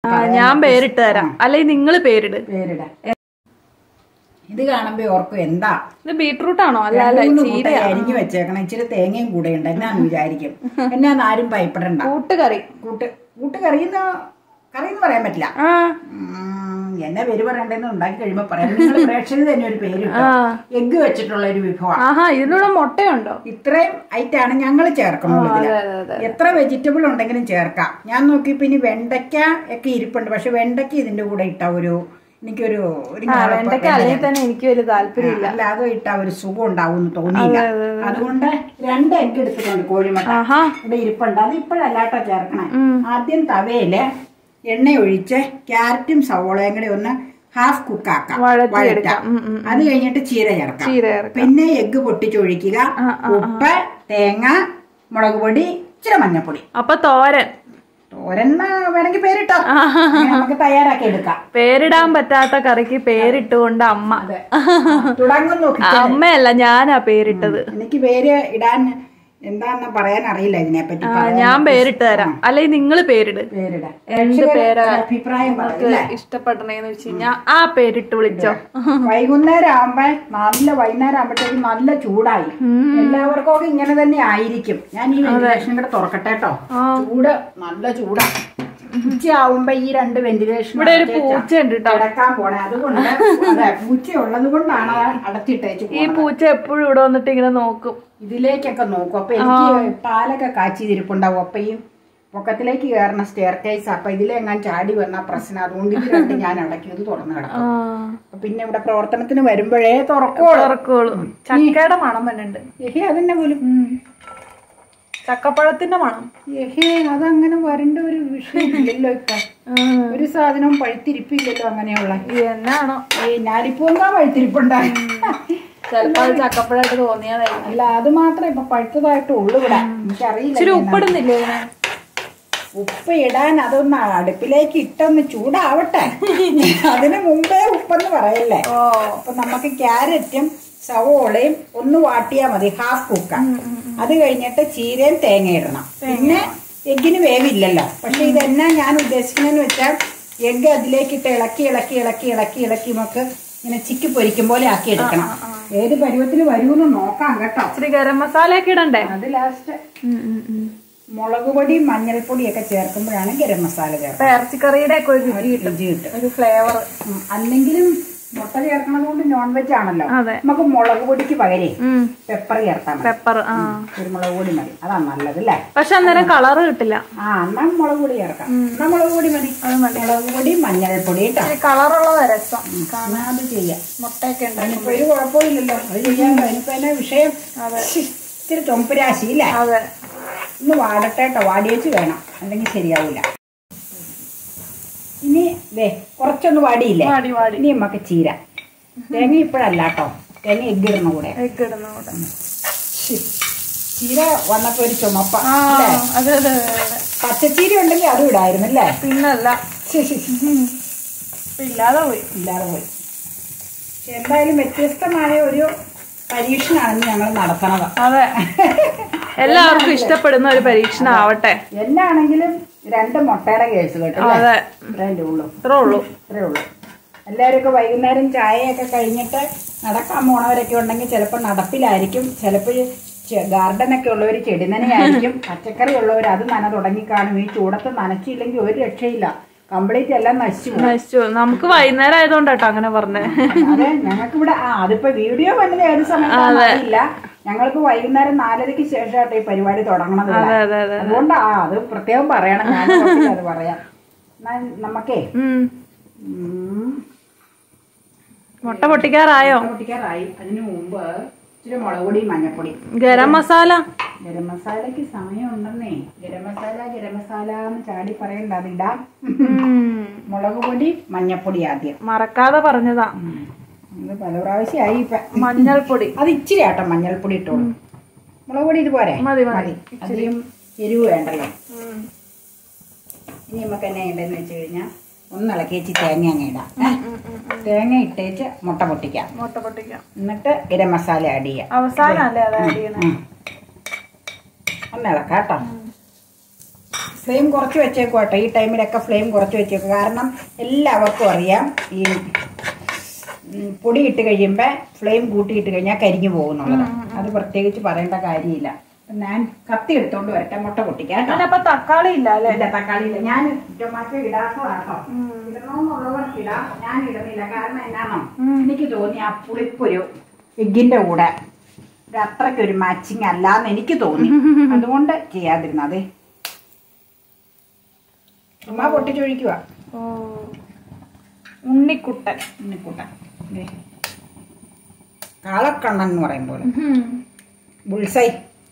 ഞാൻ പേരിട്ട് തരാം അല്ലെങ്കിൽ നിങ്ങൾ പേരിട് പേരിട ഇത് കാണുമ്പോ ഓർക്കും എന്താ ഇത് ബീട്രൂട്ട് ആണോ അല്ല അല്ല മൂന്ന് കൂട്ടം അരിഞ്ഞു വെച്ചേക്കണം ഇച്ചിരി തേങ്ങയും കൂടെ ഉണ്ട് എന്നാന്ന് വിചാരിക്കും എന്നാന്ന് ആരും ഭയപ്പെടണ്ട കൂട്ടുകറി കൂട്ട് കൂട്ട് കറിയെന്ന് കറിയെന്ന് പറയാൻ പറ്റില്ല ആ ഉം, എന്നെ പേര് പറയണ്ടെന്ന് ഉണ്ടാക്കി കഴിയുമ്പോ പറയാം നിങ്ങൾ പ്രേക്ഷകർ തന്നെ ഒരു പേര് എഗ്ഗ് വെച്ചിട്ടുള്ള ഒരു വിഭവമാണ് ആഹാ ഇതിനൂടെ മുട്ടയുണ്ടോ ഇത്രയും ഐറ്റാണ് ഞങ്ങൾ ചേർക്കണുള്ളൂ ഇതില് അതെ അതെ എത്ര വെജിറ്റബിൾ ഉണ്ടെങ്കിലും ചേർക്കാം ഞാൻ നോക്കിയപ്പോ ഇനി വെണ്ടയ്ക്ക ഒക്കെ ഇരിപ്പുണ്ട് പക്ഷെ വെണ്ടയ്ക്ക ഇതിന്റെ കൂടെ ഇട്ട ഒരു എനിക്കൊരു ഒരു ഞാളപ്പ് വെണ്ടയ്ക്ക അല്ലെങ്കിൽ തന്നെ എനിക്ക് വലിയ താല്പര്യം അല്ലാതെ ഇട്ട ഒരു സുഖം ഉണ്ടാവും എന്ന് തോന്നിയില്ല അതുകൊണ്ട് രണ്ട് എഗ്ഗ് എടുത്തിട്ടുണ്ട് കോഴിമുട്ട ആഹാ ഇവിടെ ഇരിപ്പുണ്ട് അത് ഇപ്പോഴല്ലാട്ടോ ചേർക്കണേ ആദ്യം തവയില് എണ്ണ ഒഴിച്ച് ക്യാരറ്റും സവോളയും കൂടെ ഒന്ന് ഹാഫ് കുക്കാക്കാം വഴറ്റിയെടുക്കാം. ഉം, ഉം. അത് കഴിഞ്ഞിട്ട് ചീര ചേർക്കാം ചീര ചേർക്കാം പിന്നെ എഗ്ഗ് പൊട്ടിച്ചൊഴിക്കുക ഉപ്പ് തേങ്ങ മുളക് പൊടി ഇച്ചിരി മഞ്ഞപ്പൊടി അപ്പൊ തോരൻ തോരന്ന് വേണമെങ്കിൽ പേരിട്ടോ അങ്ങനെ നമുക്ക് തയ്യാറാക്കി എടുക്കാം പേരിടാൻ പറ്റാത്ത കറിക്ക് പേരിട്ടുകൊണ്ട് അമ്മ അതെ തുടങ്ങും നോക്കി അമ്മയല്ല ഞാനാ പേരിട്ടത് എനിക്ക് പേര് ഇടാൻ എന്താന്ന് പറയാൻ അറിയില്ല ഇതിനെപ്പറ്റി ആ, ഞാൻ പേരിട്ട് തരാം അല്ലെങ്കിൽ നിങ്ങൾ പേരിട് പേരിടാൻ എന്ത് പേരാ അഭിപ്രായം പറയില്ലേ ഇഷ്ടപ്പെടണേന്ന് വെച്ച് കഴിഞ്ഞാ ആ പേരിട്ട് വിളിച്ചോ വൈകുന്നേരം ആകുമ്പോ നല്ല വൈകുന്നേരം ആകുമ്പോഴത്തേക്കും നല്ല ചൂടായി എല്ലാവർക്കും ഒക്കെ ഇങ്ങനെ തന്നെ ആയിരിക്കും ഞാൻ ഈ വെന്റിലേഷൻ കൂടെ തുറക്കട്ടെ കേട്ടോ ചൂട് നല്ല ചൂടാ ഉച്ചയാവുമ്പോ ഈ രണ്ട് വെന്റിലേഷൻ ഇവിടെ ഒരു പൂച്ച ഉണ്ട് കേട്ടോ കിടക്കാൻ പോണേ അതുകൊണ്ട് അതെ പൂച്ച ഉള്ളത് കൊണ്ടാണ് അടച്ചിട്ടേച്ച് ഈ പൂച്ച എപ്പോഴും ഇവിടെ വന്നിട്ട് ഇങ്ങനെ നോക്കും ഇതിലേക്കൊക്കെ നോക്കും അപ്പൊ എനിക്ക് പാലൊക്കെ കാച്ചി തിരിപ്പുണ്ടാവും അപ്പൊ ഈ പൊക്കത്തിലേക്ക് കയറുന്ന സ്റ്റെയർ കേസ് അപ്പൊ ഇതിലെങ്ങാൻ ചാടി വന്ന പ്രശ്നം അതുകൊണ്ട് ഇത് രണ്ട് ഞാൻ അടക്കി ഇത് തുറന്നു കിടക്കും ആ അപ്പൊ പിന്നെ ഇവിടെ പ്രവർത്തനത്തിന് വരുമ്പോഴേ തുറക്കോളൂ തുറക്കോളൂ ചക്കയുടെ മണം വരുന്നുണ്ട് ഏഹേ അതന്നെ പോലും ചക്കപ്പഴത്തിന്റെ മണം ഏഹേ അതങ്ങനെ വരേണ്ട ഒരു വിഷയമില്ലല്ലോ ഇപ്പൊ ഒരു സാധനവും പഴുത്തിരിപ്പില്ലല്ലോ അങ്ങനെയുള്ള എന്നാണോ ഈ ഞാനിപ്പോ എന്താ പഴുത്തിരിപ്പുണ്ടായി ചിലപ്പോ അത് ചക്കപ്പഴമായിട്ട് തോന്നിയതായിരിക്കും അല്ല അത് മാത്രമേ ഇപ്പൊ പഴുത്തതായിട്ട് ഉള്ളു ഇവിടെ എനിക്കറിയില്ല ഇച്ചിരി ഉപ്പിടുന്നില്ലേ ഇതിന് ഉപ്പ് ഇടാൻ അതൊന്ന് അടുപ്പിലേക്ക് ഇട്ടൊന്ന് ചൂടാവട്ടെ അതിന് മുമ്പേ ഉപ്പെന്ന് പറയല്ലേ ഓ അപ്പൊ നമുക്ക് ക്യാരറ്റും സവോളയും ഒന്ന് വാട്ടിയാ മതി ഹാഫ് കുക്ക അത് കഴിഞ്ഞിട്ട് ചീരയും തേങ്ങ ഇടണം പിന്നെ എഗ്ഗിന് വേവില്ലല്ലോ പക്ഷെ ഇതെന്നാ ഞാൻ ഉദ്ദേശിക്കുന്നതെന്ന് വെച്ചാൽ എഗ്ഗ് അതിലേക്കിട്ട് ഇളക്കി ഇളക്കി ഇളക്കി ഇളക്കി ഇളക്കി നമുക്ക് ഇങ്ങനെ ചിക്കി പൊരിക്കും പോലെ ആക്കി എടുക്കണം ഏത് പരുവത്തിന് വരുമെന്ന് നോക്കാം കേട്ടോ ഇച്ചിരി ഗരം മസാല ഒക്കെ ഇടണ്ടേ അത് ലാസ്റ്റ് മുളക് പൊടി മഞ്ഞൾപ്പൊടിയൊക്കെ ചേർക്കുമ്പോഴാണ് ഗരം മസാല ചേർക്കുന്നത് ഇപ്പൊ ഇറച്ചിക്കറിയുടെ ഒക്കെ ഒരു രുചി കിട്ടും രുചി കിട്ടും ഒരു ഫ്ലേവർ ഉം, അല്ലെങ്കിലും മുട്ട ചേർക്കണത് കൊണ്ട് നോൺ വെജ് ആണല്ലോ അതെ നമുക്ക് മുളക് പൊടിക്ക് പകരേ പെപ്പർ ചേർത്താൽ മതി പെപ്പർ ആ കുരുമുളക് പൊടി മതി അതാണ് നല്ലത് അല്ലേ പക്ഷെ അന്നേരം കളറ് കിട്ടില്ല ആ എന്നാ മുളക് പൊടി ചേർക്കാം എന്നാ മുളക് പൊടി മതി മുളക് പൊടി മഞ്ഞൾപ്പൊടി കേട്ടോ കളറുള്ളത് രസം എന്നാ അത് ചെയ്യാം മുട്ടയൊക്കെ ഉണ്ട് അതിനിപ്പോ ഒരു കുഴപ്പമില്ലല്ലോ അത് ചെയ്യാൻ അതിനിപ്പോ എന്നാ വിഷയം ശ്ശി, ഇച്ചിരി തൊമ്പുരാശി ഇല്ലേ അതെ ഒന്ന് വാടട്ടെ കേട്ടോ വാടിയേച്ച് വേണം അല്ലെങ്കിൽ ശരിയാവൂല ഇനി ദേ കുറച്ചൊന്ന് വാടിയില്ലേ വാടി വാടി ഇനി നമുക്ക് ചീര തേങ്ങ ഇപ്പോഴല്ല കേട്ടോ തേങ്ങ എഗ്ഗിടുന്ന കൂടെ ഒക്കെ ഇടുന്ന കൂടെ ശ്ശി, ചീര വന്നപ്പോ ഒരു ചുമപ്പ ആ അല്ലേ അതെ അതെ അതെ അതെ പച്ചച്ചീര ഉണ്ടെങ്കിൽ അതും ഇടായിരുന്നു അല്ലേ പിന്നല്ല ശ്ശി, ശ്ശി, ശ്ശി. ഇപ്പൊ ഇല്ലാതെ പോയി ഇല്ലാതെ പോയി പക്ഷെ എന്തായാലും വ്യത്യസ്തമായ ഒരു പരീക്ഷണമാണ് ഞങ്ങൾ നടത്തണത് അതെ എല്ലാവർക്കും ഇഷ്ടപ്പെടുന്ന ഒരു പരീക്ഷണം ആവട്ടെ എന്നാണെങ്കിലും രണ്ട് മുട്ടയുടെ കേസ് കേട്ടോ അല്ലേ? അതെ ഇത്രയല്ലേ ഉള്ളൂ ഇത്രേ ഉള്ളൂ അത്രേ ഉള്ളൂ എല്ലാവരും ഒക്കെ വൈകുന്നേരം ചായയൊക്കെ കഴിഞ്ഞിട്ട് നടക്കാൻ പോണവരൊക്കെ ഉണ്ടെങ്കിൽ ചിലപ്പോൾ നടപ്പിലായിരിക്കും ചിലപ്പോൾ ഗാർഡനൊക്കെ ഉള്ളവർ ചെടി നനയായിരിക്കും പച്ചക്കറി ഉള്ളവർ അത് നന തുടങ്ങിക്കാണും ഈ ചൂടത്ത് നനച്ചില്ലെങ്കിൽ ഒരു രക്ഷയില്ല കംപ്ലീറ്റ് എല്ലാം നശിച്ചു പോകും. നശിച്ചു നമുക്ക് വൈകുന്നേരം ആയതുകൊണ്ടാട്ടോ അങ്ങനെ പറഞ്ഞേ അതെ ഞങ്ങൾക്ക് ഇവിടെ ആ അതിപ്പോ വീഡിയോ വന്നത് ഏത് സമയത്താണെന്ന് അറിയില്ല ഞങ്ങൾക്ക് വൈകുന്നേരം നാലരയ്ക്ക് ശേഷമായിട്ട് ഈ പരിപാടി തുടങ്ങണത് ഇവിടെ. അതെ അതെ അതെ അതുകൊണ്ടാ ആ, അത് പ്രത്യേകം പറയണം ഞാൻ ഓർത്തില്ല അത് പറയാം എന്നാ നമുക്കേ ഉം ഉം, മുട്ട പൊട്ടിക്കാറായോ പൊട്ടിക്കാറായി അതിന് മുമ്പ് ഇച്ചിരി മുളക് പൊടി മഞ്ഞപ്പൊടി ഗരം മസാല ഗരം മസാലയ്ക്ക് സമയമുണ്ടെന്നേ ഗരം മസാല ഗരം മസാല എന്ന് ചാടി പറയണ്ട അതിടാം ഉം. മുളക് പൊടി മഞ്ഞപ്പൊടി ആദ്യം മറക്കാതെ പറഞ്ഞതാ ഉം. ഇത് പല പ്രാവശ്യമായി ഇപ്പൊ മഞ്ഞൾപ്പൊടി അത് ഇച്ചിരി ആട്ടോ മഞ്ഞൾപ്പൊടി ഇട്ടോളൂ മുളക് പൊടി ഇതുപോലെ മതി, മതി. അധികം എരിവ് വേണ്ടല്ലോ ഉം. ഇനി നമുക്ക് എന്നെ ഉണ്ടെന്ന് വെച്ച് കഴിഞ്ഞാൽ ഒന്ന് ഇളക്കി വെച്ച് തേങ്ങ അങ്ങ് ഇടാം ഏ? ഉം, ഉം, ഉം. തേങ്ങ ഇട്ടേച്ച് മുട്ട പൊട്ടിക്കാം മുട്ട പൊട്ടിക്കാം എന്നിട്ട് ഗരം മസാല ആഡ് ചെയ്യാം അവസാനം അല്ലേ അത് ആഡ് ചെയ്യണേ ഉം. ഒന്ന് ഇളക്കാം കേട്ടോ ഫ്ലെയിം കുറച്ച് വെച്ചേക്കും കേട്ടോ ഈ ടൈമിലൊക്കെ ഫ്ലെയിം കുറച്ച് വെച്ചേക്കും കാരണം എല്ലാവർക്കും അറിയാം ഈ ഉം, പൊടി ഇട്ട് കഴിയുമ്പോൾ ഫ്ലെയിം കൂട്ടിയിട്ട് കഴിഞ്ഞാൽ കരിഞ്ഞു പോകുന്നുള്ളത് അത് പ്രത്യേകിച്ച് പറയേണ്ട കാര്യമില്ല അപ്പൊ ഞാൻ കത്തി എടുത്തോണ്ട് വരട്ടെ മുട്ട പൊട്ടിക്കാം കേട്ടോ അതിനപ്പൊ തക്കാളി ഇല്ല അല്ലെ ഇല്ല തക്കാളി ഇല്ല ഞാൻ ടൊമാറ്റോ ഇടാത്തതാട്ടോ ഇടണമെന്നുള്ളവർക്ക് ഇടാം ഞാൻ ഇടുന്നില്ല കാരണം എന്നാണോ എനിക്ക് തോന്നി ആ പുളിപ്പൊരു എഗ്ഗിന്റെ കൂടെ ഒരു അത്രയ്ക്ക് ഒരു മാച്ചിങ് അല്ലാന്ന് എനിക്ക് തോന്നി അതുകൊണ്ട് ചെയ്യാതിരുന്നത് ചുമ്മാ പൊട്ടിച്ചൊഴിക്കുക ഓ ഉണ്ണിക്കുട്ടൻ ഉണ്ണിക്കൂട്ട കാളക്കണ്ണൻ എന്ന് പറയും പോലെ ബുൾസൈ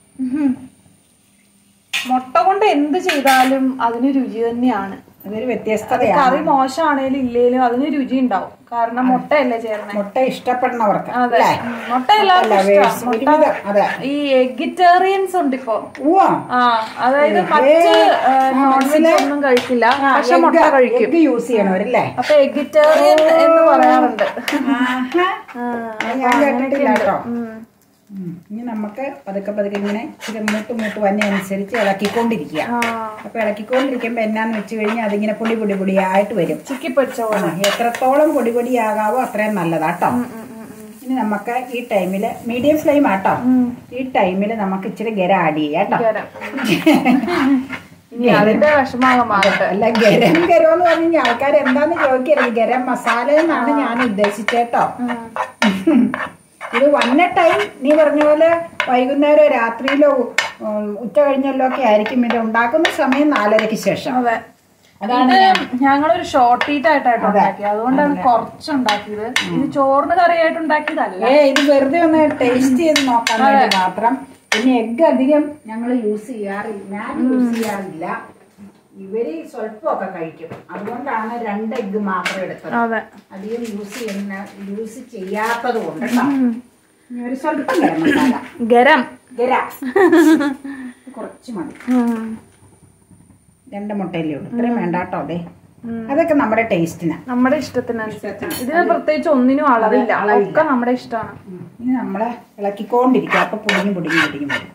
മുട്ട കൊണ്ട് എന്ത് ചെയ്താലും അതിന് രുചി തന്നെയാണ് അതൊരു അത് വ്യത്യസ്തതയാണ് കറി മോശമാണേലും ഇല്ലേലും അതിന് രുചി ഉണ്ടാവും കാരണം മുട്ടയല്ലേ ചേർന്നെ മുട്ട ഇഷ്ടപ്പെടുന്നവർക്ക് അതെ അല്ലേ ഉം. മുട്ട എല്ലാവർക്കും lovers, ഇഷ്ടമാണ് മുട്ട ഒരുവിധം, അതെ ഈ എഗിറ്റേറിയൻസ് ഉണ്ട് ഇപ്പൊ ഉവ്വ ആ അതായത് മറ്റ് നോൺ വെജ് ഒന്നും കഴിക്കില്ല പക്ഷെ മുട്ട കഴിക്കും എഗ് യൂസ് ചെയ്യണവരല്ലേ അപ്പൊ എഗിറ്റേറിയൻ എന്ന് പറയാറുണ്ട് ആഹാ. ആ, അത് ഞാൻ കേട്ടിട്ടില്ല കേട്ടോ ഉം. ഉം. ഇനി നമുക്ക് പതുക്കെ പതുക്കെ ഇങ്ങനെ ഇച്ചിരി മൂട്ട് മൂട്ട് വന്നെ അനുസരിച്ച് ഇളക്കിക്കൊണ്ടിരിക്കുക ആ അപ്പൊ ഇളക്കിക്കൊണ്ടിരിക്കുമ്പോ എന്നാന്ന് വെച്ച് കഴിഞ്ഞാൽ അതിങ്ങനെ പൊടി പൊടി പൊടിയായിട്ട് വരും ചിക്കി പൊടിച്ച ആ, പോലെ എത്രത്തോളം പൊടി പൊടിയാകാവോ അത്രയും നല്ലതാട്ടോ ഉം, ഉം, ഉം, ഉം. ഇനി നമുക്ക് ഈ ടൈമില് മീഡിയം ഫ്ലെയിം ആട്ടോ ഈ ടൈമില് നമുക്ക് ഇച്ചിരി ഗര ആഡ് ചെയ്യാം കേട്ടോ ഗരം. ഇനി അതിന്റെ വിഷമാകാൻ മാറട്ടെ അല്ല ഗരം ഗരം എന്ന് പറഞ്ഞു കഴിഞ്ഞാൽ ആൾക്കാർ എന്താന്ന് ചോദിക്കരുത് ഗരം മസാല എന്നാണ് ഞാൻ ഉദ്ദേശിച്ചേട്ടോ ഇത് വന്ന ടൈം നീ പറഞ്ഞ പോലെ വൈകുന്നേരമോ രാത്രിയിലോ ഉം, ഉച്ച കഴിഞ്ഞല്ലോ ഒക്കെ ആയിരിക്കും ഇത് ഉണ്ടാക്കുന്ന സമയം നാലരയ്ക്ക് ശേഷം അതെ അതാണ് ഇത് ഞങ്ങളൊരു ഷോർട്ട് ഈറ്റ് ആയിട്ടാണ് ഉണ്ടാക്കിയത് അതുകൊണ്ടാണ് കുറച്ച് ഉണ്ടാക്കിയത് ഇത് ചോറിന് കറിയായിട്ട് ഉണ്ടാക്കിയതല്ല ഏ ഇത് വെറുതെ ഒന്ന് ടേസ്റ്റ് ചെയ്ത് നോക്കാൻ വേണ്ടി മാത്രം പിന്നെ എഗ്ഗ് അധികം ഞങ്ങൾ യൂസ് ചെയ്യാറില്ല ഞാൻ യൂസ് ചെയ്യാറില്ല ഇവര് സ്വല്പമൊക്കെ കഴിക്കും അതുകൊണ്ടാണ് രണ്ട് എഗ്ഗ് മാത്രം എടുത്തത് അതെ അധികം യൂസ് ചെയ്യുന്ന യൂസ് ചെയ്യാത്തത് കൊണ്ട് കേട്ടോ ഇനി ഒരു സ്വല്പം ഗരം മസാല ഗരം ഗര കുറച്ച് മതി ഉം. രണ്ട് മുട്ടയിലേ ഉള്ളൂ ഇത്രയും വേണ്ട കേട്ടോ അതെ അതൊക്കെ നമ്മുടെ ടേസ്റ്റിനാ നമ്മുടെ ഇഷ്ടത്തിനനുസരിച്ച് ഇതിന് പ്രത്യേകിച്ച് ഒന്നിനും അളവില്ല ഒക്കെ നമ്മുടെ ഇഷ്ടമാണ് ഇനി നമ്മളെ ഇളക്കിക്കൊണ്ടിരിക്കുക അപ്പൊ പൊടിഞ്ഞു പൊടിഞ്ഞു പൊടിഞ്ഞു വരും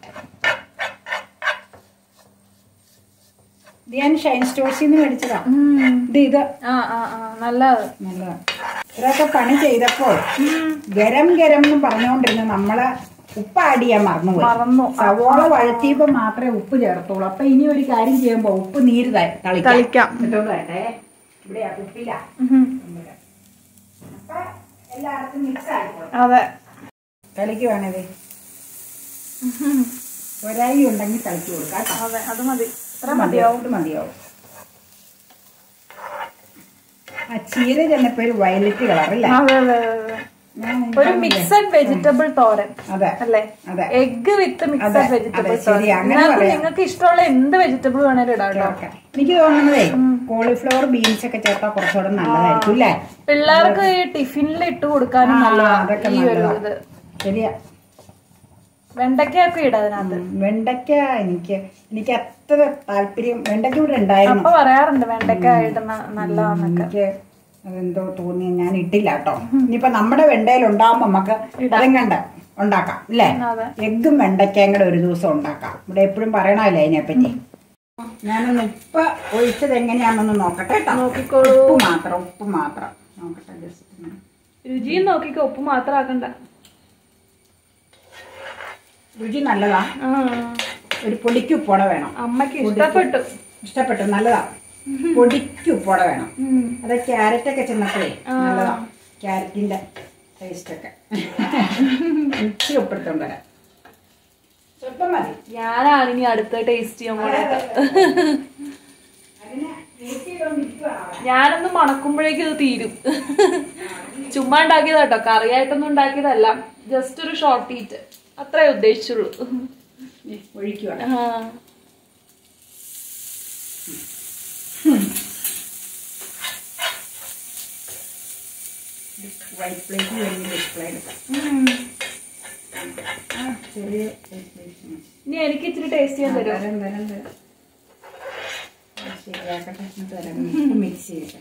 ഇത് ഞാൻ ഷൈൻ സ്റ്റോഴ്സിൽ നിന്ന് മേടിച്ചതാ ഇത് ഇത് ആ ആ ആ നല്ലത് നല്ലതാ ഇതൊക്കെ പണി ചെയ്തപ്പോൾ ഗരം ഗരം എന്ന് പറഞ്ഞുകൊണ്ടിരുന്ന നമ്മള് ഉപ്പ് ആഡ് ചെയ്യാൻ മറന്നുപോയി മറന്നു സവോള വഴറ്റിയപ്പോ മാത്രമേ ഉപ്പ് ചേർത്തോളൂ അപ്പൊ ഇനി ഒരു കാര്യം ചെയ്യുമ്പോ ഉപ്പ് നീര് ത- തളിക്കാം തളിക്കാം. എന്നിട്ടൊന്ന് വരട്ടെ ഇവിടെ ഉപ്പില്ല ഉം. അപ്പൊ എല്ലായിടത്തും മിക്സ് ആയിക്കോളും അതെ കളിക്കുവാണത് ഒരായി ഉണ്ടെങ്കിൽ കളിച്ചു കൊടുക്കാം കേട്ടോ. അതെ അത് മതി ഇത്ര മതിയാവും ഇത് മതിയാവും ആ ചീര ചെന്നപ്പോ ഒരു വയലറ്റ് കളറല്ലേ അതെ അതെ അതെ, അതെ ഞാൻ ഒരു മിക്സഡ് വെജിറ്റബിൾ തോരൻ അതെ അല്ലേ അതെ എഗ് വിത്ത് അതെ, മിക്സഡ് അതെ, വെജിറ്റബിൾ ശരി, തോരൻ അങ്ങനെ ഇതിനകത്ത് പറയാം. നിങ്ങൾക്ക് ഇഷ്ടമുള്ള എന്ത് വെജിറ്റബിൾ വേണേലും ഇടാം കേട്ടോ ഓക്കെ. എനിക്ക് തോന്നുന്നതേ കോളിഫ്ലവർ ബീൻസ് ഒക്കെ ചേർത്താൽ കുറച്ചുകൂടെ നല്ലതായിരിക്കും അല്ലേ പിള്ളേർക്ക് ഈ ടിഫിനിൽ ഇട്ട് കൊടുക്കാനും ആ, നല്ലതാണ് അതൊക്കെ ഈ ഒരു നല്ലതാ. ഇത് ശരിയാ വെണ്ടയ്ക്കൊക്കെ ഇടാം അതിനകത്ത് ഉം, വെണ്ടയ്ക്ക എനിക്ക് എനിക്ക് അത്ര താല്പര്യം വെണ്ടയ്ക്ക ഇവിടെ ഉണ്ടായിരുന്നു അപ്പൊ പറയാറുണ്ട് വെണ്ടയ്ക്ക ഇടുന്ന നല്ലതാന്നൊക്കെ എനിക്ക് അതെന്തോ തോന്നി ഞാൻ ഇട്ടില്ല കേട്ടോ ഇനിയിപ്പോ നമ്മുടെ വെണ്ടയിൽ ഉണ്ടാവുമ്പോ നമുക്ക് അതും കണ്ട് ഉണ്ടാക്കാം അല്ലേ അതെ എഗ്ഗും വെണ്ടയ്ക്കയും കൂടെ ഒരു ദിവസം ഉണ്ടാക്കാം ഇവിടെ എപ്പോഴും പറയണമല്ലോ അതിനെപ്പറ്റി ഞാനൊന്ന് ഉപ്പ് ഒഴിച്ചത് എങ്ങനെയാണെന്ന് നോക്കട്ടെ കേട്ടോ നോക്കിക്കോളൂ ഉപ്പ് മാത്രം ഉപ്പ് മാത്രം നോക്കട്ടെ ജസ്റ്റ് രുചിയും നോക്കിക്കോ ഉപ്പ് മാത്രം ആക്കണ്ട രുചി നല്ലതാ ഒരു പൊടിക്ക് ഉപ്പോടെ വേണം അമ്മക്ക് ഇഷ്ടപ്പെട്ടു ഇഷ്ടപ്പെട്ടു നല്ലതാ പൊടിക്ക് ഉപ്പോടെ വേണം ഉം. അത് ക്യാരറ്റ് ഒക്കെ ചെന്നപ്പോഴേ നല്ലതാ ക്യാരറ്റിന്റെ ടേസ്റ്റ് ഒക്കെ ഇച്ചിരി ഉപ്പെടുത്തോണ്ട് വരാം സ്വല്പം മതി ഞാനാണ് ഇനി അടുത്ത ടേസ്റ്റ് ചെയ്യാൻ പോണത് അതിനെ വെയിറ്റ് ചെയ്തോണ്ടിരിക്കുവാണ് ഞാനൊന്ന് മണക്കുമ്പോഴേക്കും ഇത് തീരും ചുമ്മാ ഉണ്ടാക്കിയതാ കേട്ടോ കറിയായിട്ടൊന്നും ഉണ്ടാക്കിയതല്ല ജസ്റ്റ് ഒരു ഷോർട്ട് ഈറ്റ് അത്രേ ഉദ്ദേശിച്ചുള്ളൂ ഒഴിക്കുക ആ. വൈറ്റ് പ്ലേറ്റ് വലിയ ഡിസ്പ്ലേ എടുക്കാം ഉം. ആ ചെറിയ പ്ലേറ്റ് ഇനി എനിക്ക് ഇച്ചിരി ടേസ്റ്റ് ചെയ്യാൻ തരുമോ തരാം തരാം തരാം ആ, ശരിയാക്കട്ടെ എന്നിട്ട് തരാം മിക്സ് ചെയ്യട്ടെ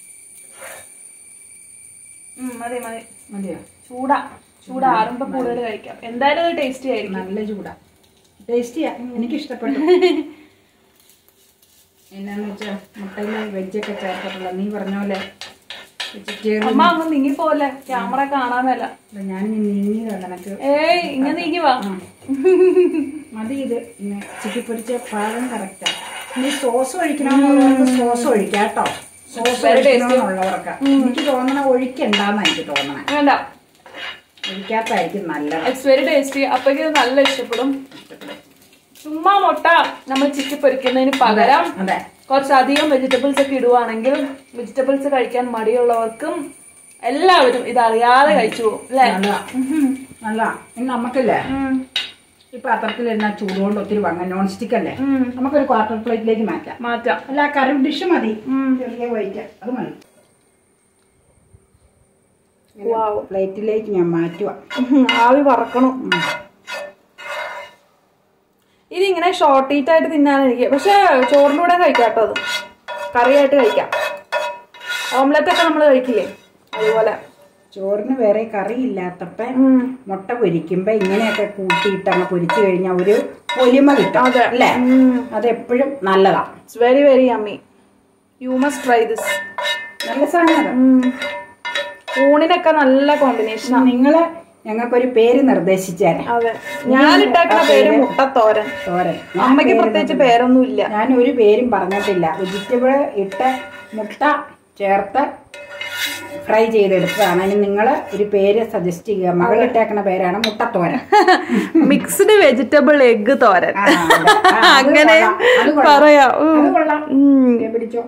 ഉം, മതി മതി മതിയോ ചൂടാ ചൂടാറുമ്പോ കൂടുതൽ കഴിക്കാം എന്തായാലും അത് ടേസ്റ്റി ആയിരിക്കും നല്ല ചൂടാ ടേസ്റ്റ് ചെയ്യാം എനിക്ക് ഇഷ്ടപ്പെട്ടു എന്നാന്ന് വെച്ചാൽ മുട്ടയിൽ വെജൊക്കെ ചേർത്തിട്ടുള്ള നീ പറഞ്ഞ പോലെ വെജിറ്റേറിയൻ അമ്മ അങ്ങ് നീങ്ങി പോലെ ക്യാമറ കാണാൻ മേല ഞാൻ നീങ്ങിയതാണ് നിനക്ക് ഏയ് ഇങ്ങനെ നീങ്ങി വാ മതി ഇത് ഇന്ന് ചിക്കി പൊരിച്ച പാകം കറക്റ്റാ ഇനി സോസ് ഒഴിക്കണമെന്നുള്ളവർക്ക് സോസ് ഒഴിക്കാം കേട്ടോ സോസ് ഒഴിക്കണമെന്നുള്ളവർക്ക് എനിക്ക് തോന്നണ ഒഴിക്കണ്ടെന്നാ എനിക്ക് തോന്നണേ വേണ്ട ഒഴിക്കാത്തായിരിക്കും നല്ലത് ഇറ്റ്സ് വെരി ടേസ്റ്റി അപ്പൊക്ക് ഇത് നല്ല ഇഷ്ടപ്പെടും ചുമ്മാ മുട്ട നമ്മൾ ചിക്കി പൊരിക്കുന്നതിന് പകരം അതെ കുറച്ചധികം വെജിറ്റബിൾസ് ഒക്കെ ഇടുവാണെങ്കിൽ വെജിറ്റബിൾസ് കഴിക്കാൻ മടിയുള്ളവർക്കും എല്ലാവരും ഇത് അറിയാതെ കഴിച്ചു പോകും അല്ലേ നല്ല നല്ല ഇനി നമുക്കില്ലേ ഈ പാത്രത്തിലിരുന്ന ചൂടുകൊണ്ട് ഒത്തിരി വാങ്ങാം നോൺ സ്റ്റിക്ക് അല്ലേ നമുക്കൊരു ക്വാർട്ടർ പ്ലേറ്റിലേക്ക് മാറ്റാം മാറ്റാം അല്ല കറി ഡിഷ് മതി ചെറിയ വൈറ്റ് അത് മതി വാവ് പ്ലേറ്റിലേക്ക് ഞാൻ മാറ്റുക ആവി പറക്കണം ഇതിങ്ങനെ ഷോർട്ട് ഈറ്റ് ആയിട്ട് തിന്നാൻ എനിക്ക് പക്ഷെ ചോറിൻ്റെ കൂടെ കഴിക്കാം കേട്ടോ അത് കറിയായിട്ട് കഴിക്കാം ഓംലെറ്റ് ഒക്കെ നമ്മൾ കഴിക്കില്ലേ അതുപോലെ ചോറിന് വേറെ കറി ഇല്ലാത്തപ്പോ മുട്ട പൊരിക്കുമ്പോ ഇങ്ങനെയൊക്കെ കൂട്ടിയിട്ട് അങ്ങ് പൊരിച്ചു കഴിഞ്ഞാൽ ഒരു പൊലിമ കിട്ടും അതെ. അല്ലേ അതെപ്പോഴും നല്ലതാ it's very very yummy you must try this നല്ല സാധനം ഊണിനൊക്കെ നല്ല കോമ്പിനേഷൻ നിങ്ങള് ഞങ്ങൾക്കൊരു പേര് നിർദ്ദേശിച്ചേരെ അതെ ഞാൻ ഇട്ടേക്കുന്ന പേര് മുട്ടത്തോരൻ തോരൻ ഞാൻ അമ്മയ്ക്ക് പ്രത്യേകിച്ച് പേരൊന്നും ഇല്ല ഞാൻ ഒരു പേരും പറഞ്ഞിട്ടില്ല വെജിറ്റബിൾ ഇട്ട് മുട്ട ചേർത്ത് ഫ്രൈ ചെയ്തെടുത്തതാണ് ഇനി നിങ്ങൾ ഒരു പേര് സജസ്റ്റ് ചെയ്യുക മകളിട്ടേക്കണ പേരാണ് മുട്ടത്തോരൻ മിക്സ്ഡ് വെജിറ്റബിൾ എഗ് തോരൻ ആ, അതെ. ആ, അത് അങ്ങനെ കൊള്ളാം. അത് കൊള്ളാം. പറയാം ഉം. അത് കൊള്ളാം ദേ പിടിച്ചോ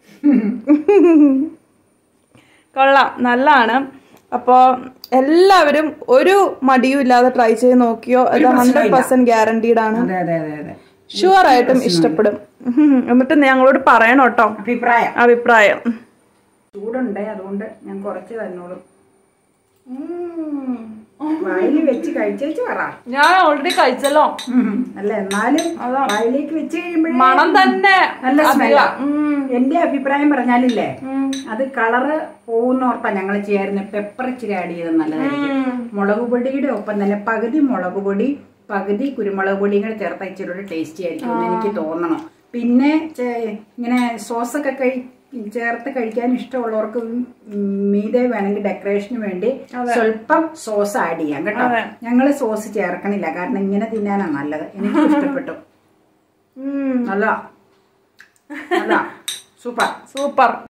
കൊള്ളാം നല്ലതാണ് അപ്പോൾ എല്ലാവരും ഒരു മടിയും ഇല്ലാതെ ട്രൈ ചെയ്ത് നോക്കിയോ അത് ഹൺഡ്രഡ് പെർസെന്റ് ഗ്യാരണ്ടീഡ് ആണ് അതെ അതെ അതെ അതെ ഷുവർ ആയിട്ടും ഇഷ്ടപ്പെടും ഉം. എന്നിട്ട് ഞങ്ങളോട് പറയണം കേട്ടോ അഭിപ്രായം അഭിപ്രായം ചൂടുണ്ട് അതുകൊണ്ട് ഞാൻ കുറച്ച് തന്നോളും വായിൽ വെച്ച് കഴിച്ചേച്ച് പറ ഞാൻ ഓൾറെഡി കഴിച്ചല്ലോ ഉം. അല്ല എന്നാലും വായിലേക്ക് വെച്ച് കഴിയുമ്പോഴേ മണം തന്നെ നല്ല സ്മെല്ലാ ഉം. എന്റെ അഭിപ്രായം പറഞ്ഞാലില്ലേ അത് കളറ് പോകുന്നോർത്താ ഞങ്ങൾ ചേർന്ന് പെപ്പർ ഇച്ചിരി ആഡ് ചെയ്ത് നല്ലതായിരിക്കും മുളക് പൊടിയുടെ ഒപ്പം തന്നെ പകുതി മുളക് പൊടി പകുതി കുരുമുളക് പൊടിയും കൂടെ ചേർത്ത ഇച്ചിരി കൂടെ ടേസ്റ്റി ആയിരിക്കും എന്ന് എനിക്ക് തോന്നണം പിന്നെ ചെ- ഇങ്ങനെ സോസൊക്കെ കഴി ചേർത്ത് കഴിക്കാൻ ഇഷ്ടമുള്ളവർക്ക് ഉം മീതെ വേണമെങ്കിൽ ഡെക്കറേഷന് വേണ്ടി സ്വല്പം സോസ് ആഡ് ചെയ്യാം കേട്ടോ ഞങ്ങൾ സോസ് ചേർക്കണില്ല കാരണം ഇങ്ങനെ തിന്നാനാ നല്ലത് എനിക്ക് ഇഷ്ടപ്പെട്ടു ഉം. നല്ല നല്ല സൂപ്പർ സൂപ്പർ